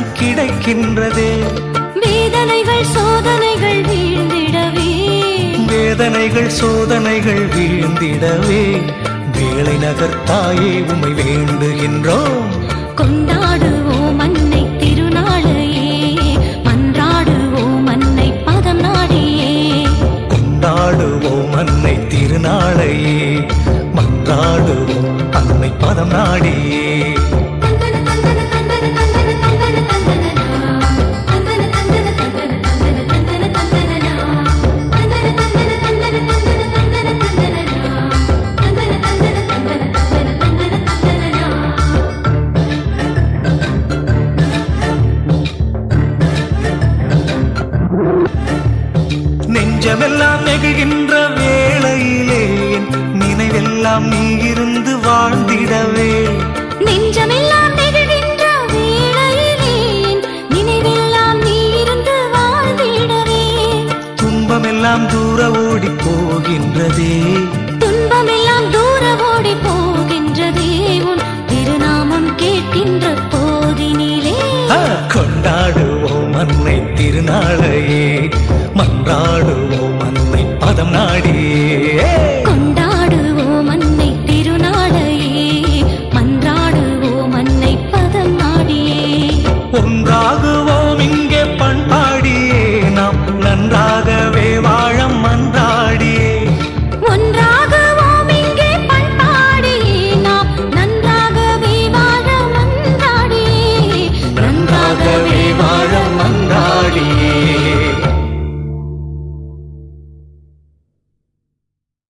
தரிசனம் கிடைக்கின்றதே வேதனைகள் சோதனைகள் வீழ்ந்திடவே வேதனைகள் சோதனைகள் வீழ்ந்திடவே வேலை நகர் தாயே உமை வேண்டுகின்றோம் கொண்டாடுவோம் அன்னை திருநாளையே மன்றாடுவோம் அன்னை பதம் நாடியே கொண்டாடுவோம் அன்னை திருநாளையே மன்றாடுவோம் அன்னை பதம் நாடியே நெஞ்சமெல்லாம் நெகிழ்கின்ற வேளையிலே என் நினைவெல்லாம் நீ இருந்து வாழ்ந்திடவே நெஞ்சமெல்லாம் நெகிழ்கின்ற வேளையிலே என் நினைவெல்லாம் நீ இருந்து வாழ்ந்திடவே துன்பமெல்லாம் தூர ஓடி போகின்றதே துன்பமெல்லாம் தூர ஓடி போகின்றதே உன் திருநாமம் கேட்கின்ற போதினிலே ஆ, கொண்டாடுவோம் அன்னை திருநாளையே மன்றாடுவோம் அன்னை பதம் நாடியே